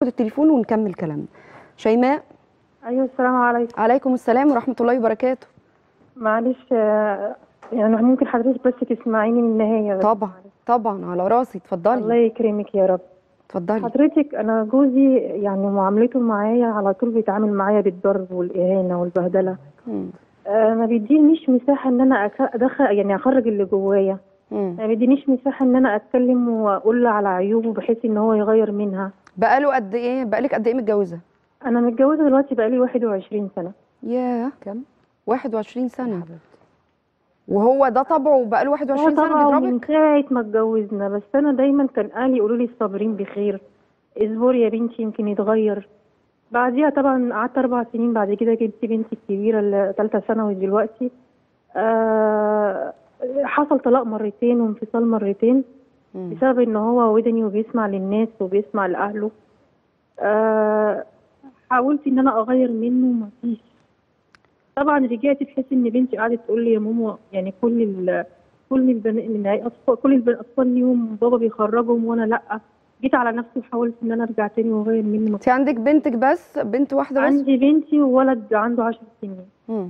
التليفون ونكمل كلامنا شيماء ايوه السلام عليكم عليكم السلام ورحمه الله وبركاته معلش آه، يعني ممكن حضرتك بس تسمعيني من النهايه بس طبعا طبعا على راسي الله اتفضلي يكرمك يا رب اتفضلي حضرتك انا جوزي يعني معاملته معايا على طول بيتعامل معايا بالضرب والاهانه والبهدله مم. آه ما بيدينيش مساحه ان انا أك- ادخل يعني اخرج اللي جوايا مم. ما بيدينيش مساحه ان انا اتكلم واقول له على عيوبه بحيث ان هو يغير منها بقاله قد ايه بقالك قد ايه متجوزه انا متجوزه دلوقتي بقالي 21 سنه ياه كم 21 سنه وهو ده طبعه بقاله 21 سنه طبعا من بيضربك ساعة ما اتجوزنا بس أنا دايما كان أهلي يقولوا لي الصابرين بخير اصبري يا بنتي يمكن يتغير بعديها طبعا قعدت أربع سنين بعد كده جبت بنتي الكبيرة اللي تالتة ثانوي دلوقتي آه حصل طلاق مرتين وانفصال مرتين مم. بسبب إن هو ودني وبيسمع للناس وبيسمع لأهله آه حاولت إن أنا أغير منه مفيش طبعا رجعت بحيث ان بنتي قعدت تقول لي يا ماما يعني كل ال كل البنات من اطفال كل البنات اطفال ليهم بابا بيخرجهم وانا لا جيت على نفسي وحاولت ان انا ارجع تاني واغير منه انت عندك بنتك بس بنت واحده بس عندي بنتي وولد عنده عشر سنين مم.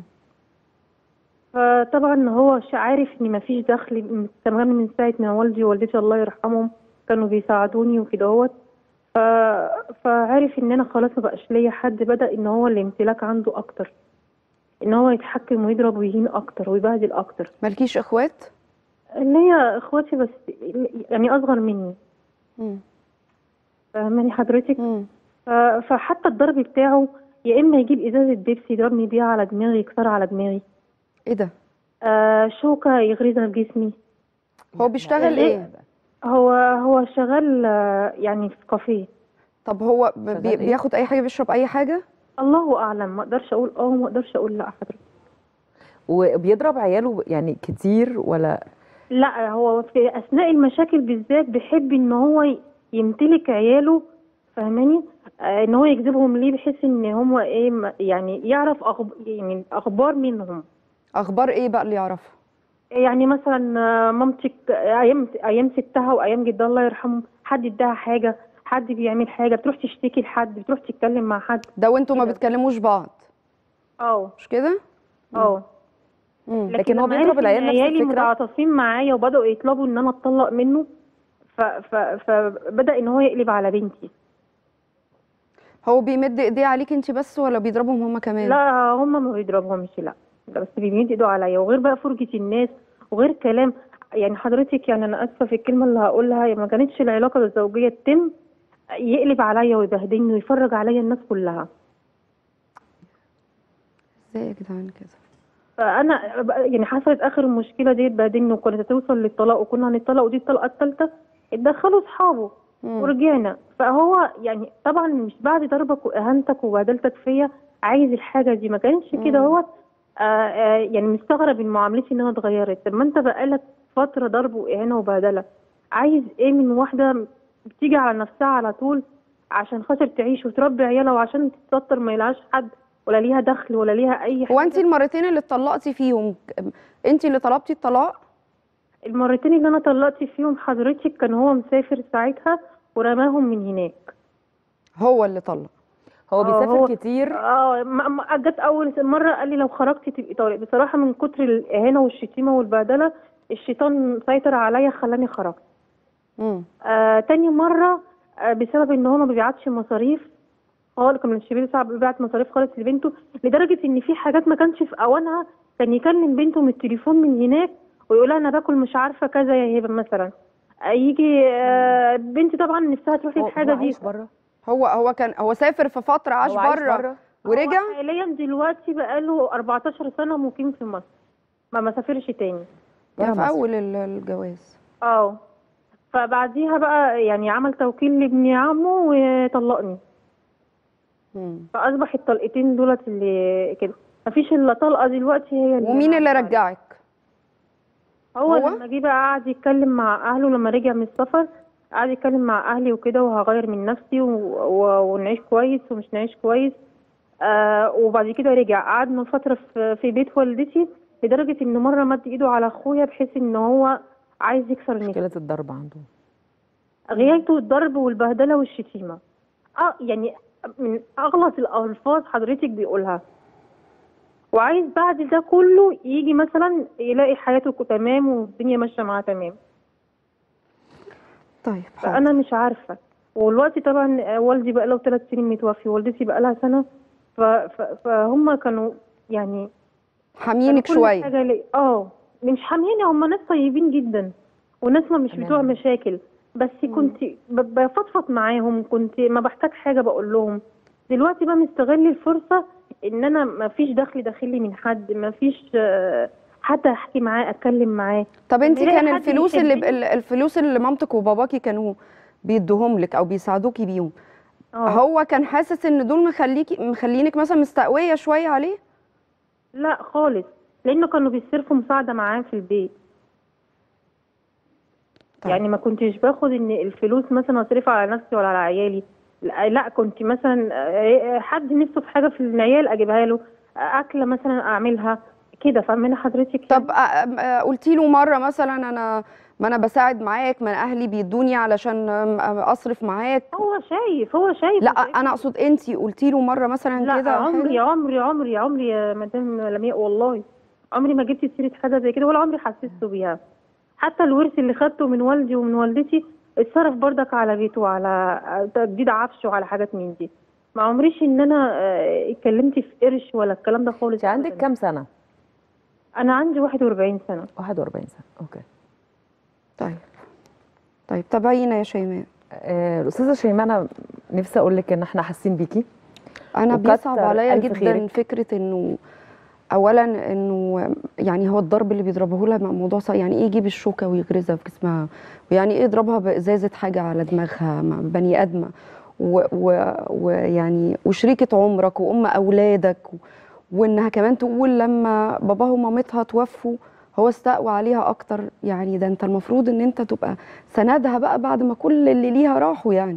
فطبعا هو ش- عارف ان مفيش دخل من- كمان من ساعه ما والدي ووالدتي الله يرحمهم كانوا بيساعدوني وكده اهوت ف... فعارف ان انا خلاص ما بقاش ليا حد بدا ان هو الامتلاك عنده اكتر ان هو يتحكم ويضرب ويهين اكتر ويبهدل اكتر مالكيش اخوات اللي هي اخواتي بس يعني اصغر مني مم. فاهماني حضرتك مم. ف- فحتى الضرب بتاعه يا اما يجيب ازازه بيبسي يضربني بيها على دماغي يكسرها على دماغي ايه ده آه شوكه يغرزها في جسمي هو بيشتغل ايه هو هو شغال آه، يعني في كافيه طب هو ب- شغال بي- إيه؟ بياخد اي حاجه بيشرب اي حاجه الله اعلم ما اقدرش اقول اه وما اقدرش اقول لا حضرتك وبيضرب عياله يعني كتير ولا لا هو في اثناء المشاكل بالذات بيحب ان هو ي- يمتلك عياله فاهماني آه ان هو يجذبهم ليه بحيث ان هم ايه ما- يعني يعرف أخب... يعني اخبار منهم اخبار ايه بقى اللي يعرفها يعني مثلا آه، مامتك ايام ايام ستها وايام جدها الله يرحمه حد اداها حاجه حد بيعمل حاجه بتروح تشتكي لحد بتروح تتكلم مع حد ده وانتوا ما كده. بتكلموش بعض اه مش كده اه مم. لكن هو لما بيضرب عرف إن العيال نفس عيالي الفكرة؟ متعاطفين معايا وبداوا يطلبوا ان انا اتطلق منه ف... ف... فبدا ان هو يقلب على بنتي هو بيمد ايديه عليك انت بس ولا بيضربهم هما كمان لا هما ما بيضربهمش لا ده بس بيمد ايده عليا وغير بقى فرجة الناس وغير كلام يعني حضرتك يعني انا اسفه في الكلمه اللي هقولها ما كانتش العلاقه الزوجيه تتم يقلب عليا ويبهدلني ويفرج عليا الناس كلها ازاي يا جدعان كده فانا بقى- يعني حصلت اخر المشكله دي اتبهدلنا وكانت هتوصل للطلاق وكنا هنتطلق ودي الطلقه الثالثه اتدخلوا اصحابه مم. ورجعنا فهو يعني طبعا مش بعد ضربك واهانتك وبهدلتك فيا عايز الحاجه دي ما كانش كده مم. هو آه آه يعني مستغرب من معاملتي انها اتغيرت طب ما انت بقالك فتره ضرب واهانه وبهدله عايز ايه من واحده بتيجي على نفسها على طول عشان خاطر تعيش وتربي عيالها وعشان تتستر ما يلهاش حد ولا ليها دخل ولا ليها اي حاجه هو انت المرتين اللي اتطلقتي فيهم انت اللي طلبتي الطلاق المرتين اللي انا طلقت فيهم حضرتك كان هو مسافر ساعتها ورماهم من هناك هو اللي طلق هو آه، بيسافر هو- كتير اه ما- ما- جت اول مره قال لي لو خرجتي تبقي طالق بصراحه من كتر الاهانه والشتيمه والبهدله الشيطان سيطر عليا خلاني خرجت مم. آه تاني مره آه بسبب ان هو ما بيبعتش مصاريف خالص كان الشبيب صعب بيبعت مصاريف خالص لبنته لدرجه ان في حاجات ما كانش في اوانها كان يكلم بنته من التليفون من هناك ويقول لها انا باكل مش عارفه كذا يا هبه مثلا آه، يجي آه بنتي طبعا نفسها تروح هو- للحاجه هو دي عايش بره هو هو كان هو سافر في فتره عاش هو عايش بره بره ورجع هو حاليا دلوقتي بقاله 14 سنه مقيم في مصر ما ما سافرش تاني بره يعني في مصر. اول ال- الجواز اه فبعديها بقى يعني عمل توكيل لابن عمه وطلقني مم. فاصبح الطلقتين دولت اللي كده مفيش الا طلقه دلوقتي هي اللي ومين اللي معايا. رجعك هو, هو؟ لما جه بقى قعد يتكلم مع اهله لما رجع من السفر قعد يتكلم مع اهلي وكده وهغير من نفسي و... و... ونعيش كويس ومش نعيش كويس آه وبعد كده رجع قعدنا فتره في, في بيت والدتي لدرجه انه مره مد ايده على اخويا بحيث ان هو عايز يكسر النفس مشكله الضرب عنده غايته الضرب والبهدله والشتيمه اه يعني من اغلط الالفاظ حضرتك بيقولها وعايز بعد ده كله يجي مثلا يلاقي حياته تمام والدنيا ماشيه معاه تمام طيب حاضر. فانا مش عارفه والوقت طبعا آه، والدي بقى له ثلاث سنين متوفي والدتي بقى لها سنه ف... ف... فهم كانوا يعني حامينك كل شويه حاجة لي... اه مش حاميني هم ناس طيبين جدا وناس ما مش تمام. بتوع مشاكل بس كنت ب- بفضفض معاهم كنت ما بحتاج حاجه بقول لهم دلوقتي بقى مستغل الفرصه ان انا ما فيش دخل داخلي من حد ما فيش آه، حد احكي معاه اتكلم معاه طب انت نلاقي كان حد الفلوس اللي ب- يحبني. الفلوس اللي مامتك وباباكي كانوا بيدوهم لك او بيساعدوكي بيهم اه هو كان حاسس ان دول مخليكي مخلينك مثلا مستقويه شويه عليه لا خالص لانه كانوا بيصرفوا مساعده معاه في البيت طيب. يعني ما كنتش باخد ان الفلوس مثلا اصرفها على نفسي ولا على عيالي لا, لا كنت مثلا آه، حد نفسه في حاجه في العيال اجيبها له آه، اكله مثلا اعملها كده فاهمه حضرتك طب قلتي له مره مثلا انا ما انا بساعد معاك ما أنا اهلي بيدوني علشان أم، أم، اصرف معاك هو شايف هو شايف لا انا اقصد انت قلتي له مره مثلا لا كده أو عمري حاجة؟ عمري عمري عمري يا مدام لمياء والله عمري ما جبت سيره حاجه زي كده ولا عمري حسسته بيها حتى الورث اللي خدته من والدي ومن والدتي اتصرف بردك على بيته وعلى تجديد عفش وعلى حاجات من دي ما عمريش ان انا آه، اتكلمت في قرش ولا الكلام ده خالص انت عندك أبداً. كام سنه انا عندي 41 سنه 41 سنه اوكي طيب طيب تابعينا يا شيماء آه، الاستاذه شيماء انا نفسي اقول لك ان احنا حاسين بيكي انا وكتر بيصعب عليا ألف جدا خيرك. فكره انه اولا انه يعني هو الضرب اللي بيضربه لها موضوع صعب يعني ايه يجيب الشوكه ويغرزها في جسمها ويعني ايه يضربها بازازه حاجه على دماغها مع بني ادمه و- و- ويعني وشريكه عمرك وام اولادك و- وانها كمان تقول لما باباها ومامتها توفوا هو استقوى عليها اكتر يعني ده انت المفروض ان انت تبقى سندها بقى بعد ما كل اللي ليها راحوا يعني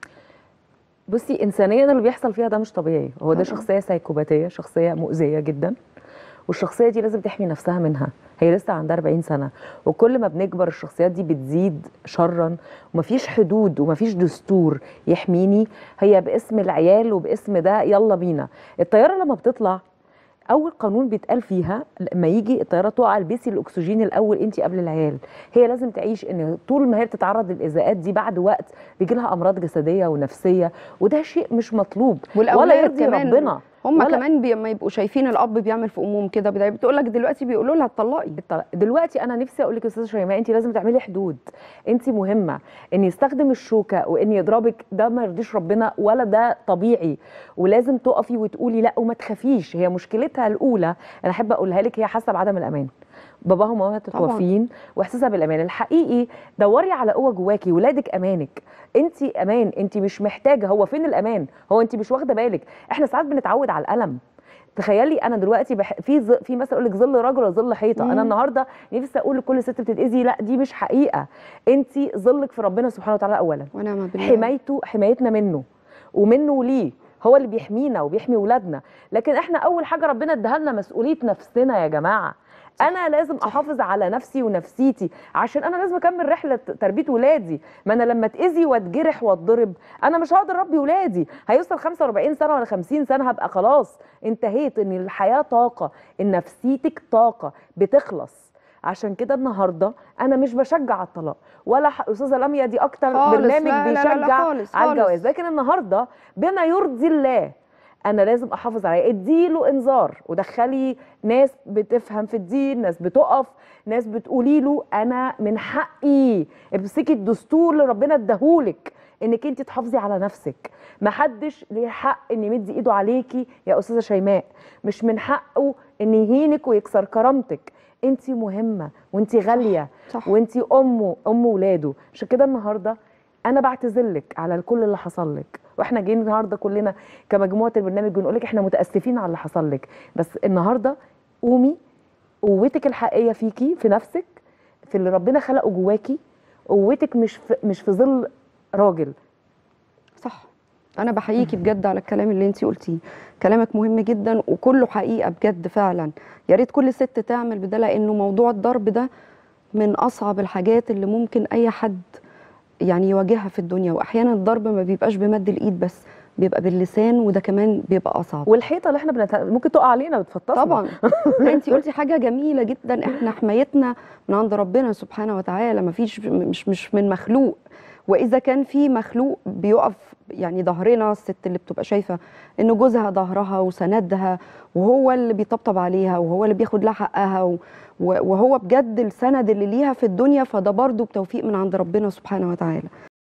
بصي انسانيا اللي بيحصل فيها ده مش طبيعي هو ده طبعاً. شخصيه سايكوباتيه شخصيه مؤذيه جدا والشخصيه دي لازم تحمي نفسها منها هي لسه عندها 40 سنه وكل ما بنكبر الشخصيات دي بتزيد شرا ومفيش حدود ومفيش دستور يحميني هي باسم العيال وباسم ده يلا بينا الطياره لما بتطلع اول قانون بيتقال فيها لما يجي الطياره تقع البسي الاكسجين الاول انت قبل العيال هي لازم تعيش ان طول ما هي بتتعرض للاذاءات دي بعد وقت بيجي لها امراض جسديه ونفسيه وده شيء مش مطلوب ولا والاولاد يرضي كمان ربنا هم ولا- كمان بي ما يبقوا شايفين الاب بيعمل في امهم كده بتقول لك دلوقتي بيقولوا لها اتطلقي الطلاق. دلوقتي انا نفسي اقول لك يا استاذه شيماء انت لازم تعملي حدود انت مهمه ان يستخدم الشوكه وان يضربك ده ما يرضيش ربنا ولا ده طبيعي ولازم تقفي وتقولي لا وما تخافيش هي مشكلتها الاولى انا احب اقولها لك هي حاسه بعدم الامان باباها ومامتها طبعاً. متوفيين واحساسها بالامان الحقيقي دوري على قوه جواكي ولادك امانك انت امان انت مش محتاجه هو فين الامان هو انت مش واخده بالك احنا ساعات بنتعود على الالم تخيلي انا دلوقتي بح... في ز... في مثلا اقول لك ظل رجل وظل حيطه انا مم. النهارده نفسي اقول لكل ست بتتاذي لا دي مش حقيقه انت ظلك في ربنا سبحانه وتعالى اولا ونعم بالله حمايته حمايتنا منه ومنه ليه هو اللي بيحمينا وبيحمي ولادنا لكن احنا اول حاجه ربنا اداها لنا مسؤوليه نفسنا يا جماعه انا لازم احافظ على نفسي ونفسيتي عشان انا لازم اكمل رحله تربيه ولادي ما انا لما اتاذي واتجرح واتضرب انا مش هقدر اربي ولادي هيوصل 45 سنه ولا 50 سنه هبقى خلاص انتهيت ان الحياه طاقه ان نفسيتك طاقه بتخلص عشان كده النهارده انا مش بشجع على الطلاق ولا ح- استاذه لميا دي اكتر خالص، برنامج لا، لا، لا، لا، بيشجع خالص، على خالص. الجواز لكن النهارده بما يرضي الله انا لازم احافظ عليه اديله انذار ودخلي ناس بتفهم في الدين ناس بتقف ناس بتقولي له انا من حقي امسكي الدستور اللي ربنا اداهولك انك انت تحافظي على نفسك محدش ليه حق ان يمد ايده عليكي يا استاذه شيماء مش من حقه ان يهينك ويكسر كرامتك انت مهمه وانت غاليه صح وانت امه ام ولاده عشان كده النهارده انا بعتذرلك على كل اللي حصل لك واحنا جايين النهارده كلنا كمجموعه البرنامج بنقول لك احنا متاسفين على اللي حصل لك بس النهارده قومي قوتك الحقيقيه فيكي في نفسك في اللي ربنا خلقه جواكي قوتك مش في مش في ظل راجل صح انا بحييكي بجد على الكلام اللي انتي قلتيه كلامك مهم جدا وكله حقيقه بجد فعلا يا ريت كل ست تعمل بده لانه موضوع الضرب ده من اصعب الحاجات اللي ممكن اي حد يعني يواجهها في الدنيا واحيانا الضرب ما بيبقاش بمد الايد بس بيبقى باللسان وده كمان بيبقى اصعب والحيطه اللي احنا بنت... ممكن تقع علينا وتفطسنا طبعا انت قلتي حاجه جميله جدا احنا حمايتنا من عند ربنا سبحانه وتعالى ما فيش مش مش من مخلوق واذا كان في مخلوق بيقف يعني ظهرنا الست اللي بتبقى شايفه ان جوزها ظهرها وسندها وهو اللي بيطبطب عليها وهو اللي بياخد لها حقها و- و- وهو بجد السند اللي ليها في الدنيا فده برضو بتوفيق من عند ربنا سبحانه وتعالى